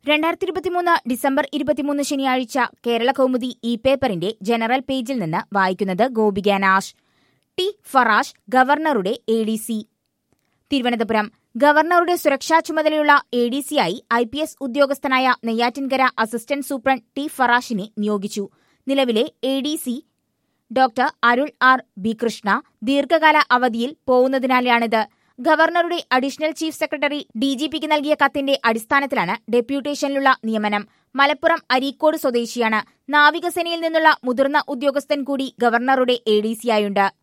രണ്ടായിരത്തി ഇരുപത്തിമൂന്ന് ഡിസംബർ ഇരുപത്തിമൂന്ന് ശനിയാഴ്ച കേരള കൗമുദി ഇ പേപ്പറിന്റെ ജനറൽ പേജിൽ നിന്ന് വായിക്കുന്നത് ഗോപിക നാഷ് ടി ഫറാഷ് ഗവർണറുടെ എ ഡി സി തിരുവനന്തപുരം ഗവർണറുടെ സുരക്ഷാ ചുമതലയുള്ള എ ഡി സിയായി ഐ പി എസ് ഉദ്യോഗസ്ഥനായ നെയ്യാറ്റിൻകര അസിസ്റ്റന്റ് സൂപ്രണ്ട് ടി ഫറാഷിനെ നിയോഗിച്ചു നിലവിലെ A D C doctor Arul R B Krishna ദീർഘകാല അവധിയിൽ പോകുന്നതിനാലാണിത് ഗവർണറുടെ additional chief secretary D G പിക്ക് നൽകിയ കത്തിന്റെ അടിസ്ഥാനത്തിലാണ് ഡെപ്യൂട്ടേഷനിലുള്ള നിയമനം മലപ്പുറം അരീക്കോട് സ്വദേശിയാണ് നാവികസേനയിൽ നിന്നുള്ള മുതിർന്ന ഉദ്യോഗസ്ഥൻ കൂടി ഗവർണറുടെ എ ഡി സിയായുണ്ട്